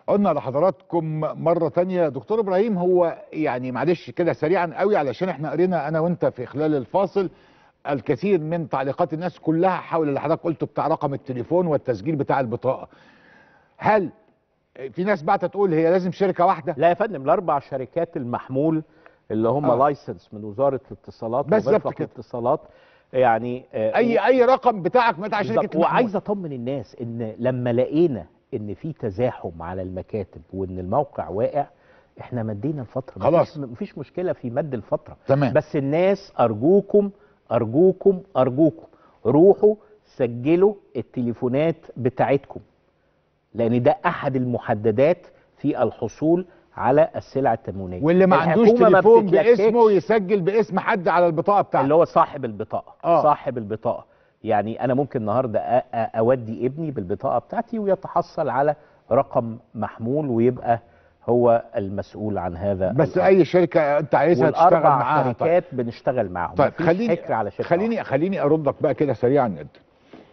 قلنا لحضراتكم مرة تانية دكتور إبراهيم هو يعني معلش كده سريعا قوي علشان احنا قرينا أنا وأنت في خلال الفاصل الكثير من تعليقات الناس كلها حول اللي حضرتك قلته بتاع رقم التليفون والتسجيل بتاع البطاقة هل في ناس بعت تقول هي لازم شركة واحدة لا يا فندم الاربع شركات المحمول اللي هم آه. لايسنس من وزاره الاتصالات بالظبط ومرفق كده. الاتصالات يعني آه، أي أي رقم بتاعك بتاع بالظبط. شركة محمول. وعايز اطمن الناس ان لما لقينا ان في تزاحم على المكاتب وان الموقع واقع احنا مدينا الفتره خلاص. مفيش, مفيش مشكله في مد الفتره تمام. بس الناس ارجوكم ارجوكم ارجوكم روحوا سجلوا التليفونات بتاعتكم لان ده احد المحددات في الحصول على السلع التموينيه واللي ما عندوش الحكومة ما تليفون بتتلككش. باسمه يسجل باسم حد على البطاقة بتاعته اللي هو صاحب البطاقه آه. صاحب البطاقه يعني انا ممكن النهارده أ- أ- اودي ابني بالبطاقه بتاعتي ويتحصل على رقم محمول ويبقى هو المسؤول عن هذا بس الأمر. أي شركة أنت عايزها تشتغل والاربع معاها طيب. شركات بنشتغل معاهم طيب مفيش خليني حكر على شركه خليني واحدة. خليني اردك بقى كده سريعا جدا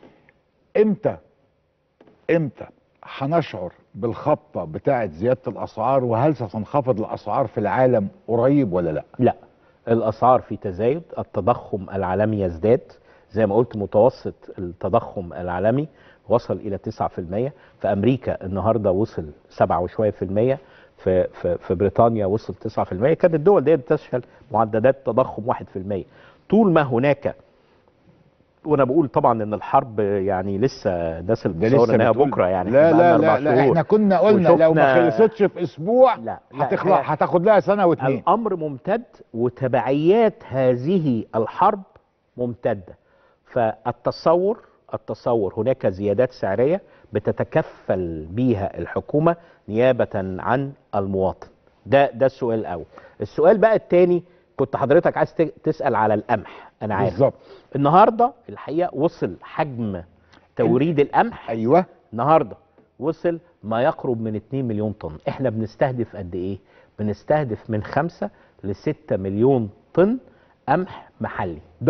امتى امتى هنشعر بالخبطه بتاعه زياده الاسعار وهل ستنخفض الاسعار في العالم قريب ولا لا لا الاسعار في تزايد التضخم العالمي يزداد زي ما قلت متوسط التضخم العالمي وصل الى 9% في امريكا النهارده وصل 7 وشويه في المية في في في بريطانيا وصل 9% كانت الدول دي بتشهد معدلات تضخم 1% طول ما هناك وانا بقول طبعا ان الحرب يعني لسه الناس اللي ده بتصور لسه انها بتقول- بكره يعني لا إحنا لا بقالنا لا, أربع لا شهور. احنا كنا قلنا لو ما وشفنا- خلصتش في اسبوع لا، لا، هتخلع الحقيقة- هتاخد لها سنه واتنين الامر ممتد وتبعيات هذه الحرب ممتده فالتصور التصور هناك زيادات سعريه بتتكفل بيها الحكومه نيابه عن المواطن ده ده السؤال الاول السؤال بقى الثاني كنت حضرتك عايز ت- تسال على القمح انا عارف بالظبط النهارده الحقيقه وصل حجم توريد القمح ايوه النهارده وصل ما يقرب من 2 مليون طن احنا بنستهدف قد ايه بنستهدف من 5 ل 6 مليون طن قمح محلي